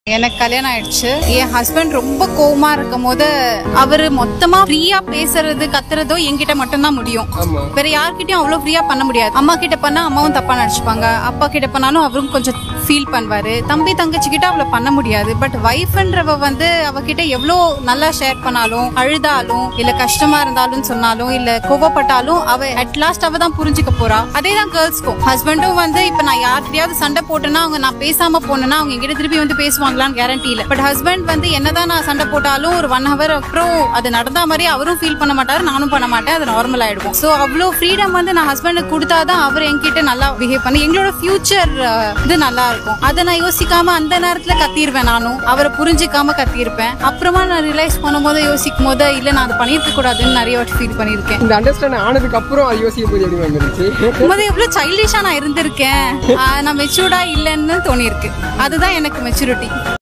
எனக்கு கல்யாணம் ஆயிடுச்சு என் ஹஸ்பண்ட் ரொம்ப கோவமா இருக்கும் போது அவரு மொத்தமா ஃப்ரீயா பேசுறது கத்துறதோ என்கிட்ட மட்டும்தான் முடியும் ஆமா வேற யார்கிட்டயும் அவ்வளவு ஃப்ரீயா பண்ண முடியாது அம்மா கிட்ட பண்ணா அம்மாவும் தப்பா நினைச்சுப்பாங்க அப்பா கிட்ட பண்ணாலும் அவரும் கொஞ்சம் ஃபீல் பண்ணுவாரு தம்பி தங்கச்சி கிட்ட அவ்வளவு பண்ண முடியாது பட் ஒய்ஃப்ன்றவ வந்து அவகிட்ட எவ்வளோ நல்லா ஷேர் பண்ணாலும் அழுதாலும் இல்ல கஷ்டமா இருந்தாலும் சொன்னாலும் இல்ல கோவப்பட்டாலும் அவ அட் லாஸ்ட் அவ தான் புரிஞ்சுக்க போறா அதே தான் கேர்ள்ஸ்க்கும் ஹஸ்பண்டும் வந்து இப்ப நான் யார்கிட்டயாவது சண்டை போட்டேன்னா அவங்க நான் பேசாம போனேன்னா அவங்க எங்கிட்ட திருப்பி வந்து பேசுவாங்களான்னு கேரண்டி இல்ல பட் ஹஸ்பண்ட் வந்து என்னதான் நான் சண்டை போட்டாலும் ஒரு ஒன் ஹவர் அப்புறம் அது நடந்தா மாதிரி அவரும் ஃபீல் பண்ண மாட்டாரு நானும் பண்ண மாட்டேன் அது நார்மல் ஆயிடும் சோ அவ்வளோ ஃப்ரீடம் வந்து நான் ஹஸ்பண்டுக்கு கொடுத்தாதான் அவர் என்கிட்ட நல்லா பிஹேவ் பண்ணி எங்களோட ஃபியூச்சர் இது நல்லா இருக்கும் அதை நான் யோசிக்காம அந்த நேரத்துல கத்திருவேன் நானும் அவரை புரிஞ்சுக்காம கத்திருப்பேன் அப்புறமா நான் ரியலைஸ் பண்ணும்போது யோசிக்கும் போது இல்ல நான் அதை பண்ணிருக்க கூடாதுன்னு நிறைய வாட்டி ஃபீல் பண்ணிருக்கேன் இந்த அண்டர்ஸ்டாண்ட் ஆனதுக்கு அப்புறம் அது யோசிக்கும் போது எப்படி மேம் இருந்துச்சு போது எவ்வளவு சைல்டிஷா நான் இருந்திருக்கேன் ஆஹ் நான் மெச்சூர்டா இல்லைன்னு தோணியிருக்கு அதுதான் எனக்கு மெச்சூரிட்டி